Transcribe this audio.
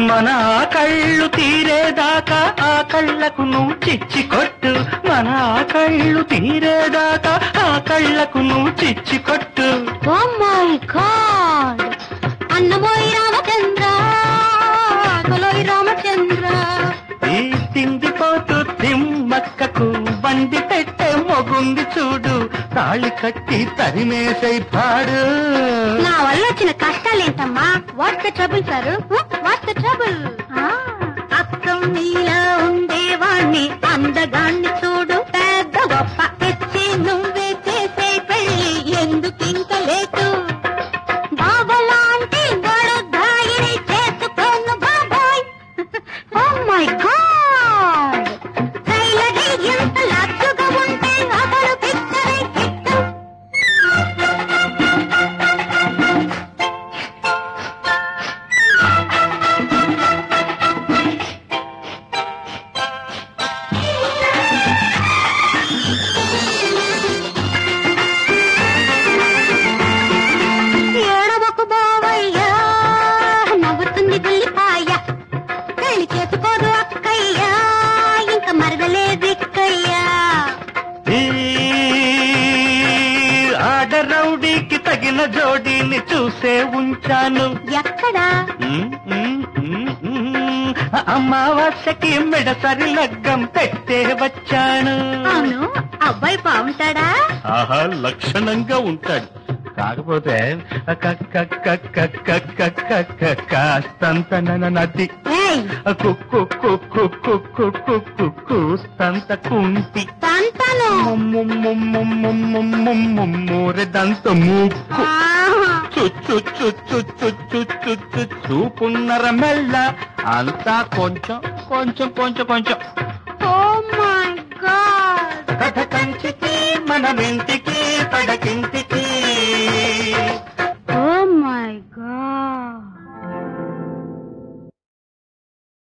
మన కళ్ళు తీరేదాకా ఆ కళ్ళకు నువ్వు చిచ్చి కొట్టు మన కళ్ళు తీరేదాకా ఆ కళ్ళకు నువ్వు చిచ్చి కొట్టు ఓ మై గాడ్ అన్నమోయి రామచంద్ర కొలోయి రామచంద్ర ఈ తిండిపోతూ తిమ్మక్కకు బండి పెట్టే మొగుంది చూడు తాళి కట్టి తరిమేసై పాడు నా వల్ల వచ్చిన కష్టాలేంటమ్మా what's the trouble sir what's the trouble అక్కం నీలా ఉండేవాణ్ణి అందగాన్ని చూడు పెద్ద గొప్ప తెచ్చి నువ్వే చేసే పెళ్ళి ఎందుకు ఇంత లేటు బాబలాంటి గడుద్దాయిని చేసుకోను బాబాయ్ ఓ మై గాడ్ కైలడి ఎంత లచ్చుగా ఉంటే అతడు పిచ్చరే హిట్ ఏడవకు బావయ్యా నవ్వుతుంది గుల్లిపాయ పెళ్లి చేసుకోదు అక్కయ్యా ఇంకా మరదలే దిక్కయ్యా ఈ ఆడరౌడీకి తగిన జోడీని చూసే ఉంచాను ఎక్కడా ఉమ్, ఉమ్, ఉమ్, ఉమ్. అమావాస్యకి మెడసరి లగ్గం పెట్టే వచ్చాను అవును అబ్బాయి బాగుంటాడా ఆహా లక్షణంగా ఉంటాడు కాకపోతే క- క- క- క- క- క- క- క- కాస్తంత నన- నది ఏయ్ కుక్కు కుక్కు కుక్కు కుక్కు కూస్తంత కుంటి తంతను మూరెదంత మూక్కు ఆహా. చుచ్చు చుచ్చు చుచ్చు చుచ్చు చూపున్నర మెల్ల అంతా కొంచెం కొంచెం కొంచెం కొంచెం ఓ మై గాడ్ కథ కంచికి మనమింటి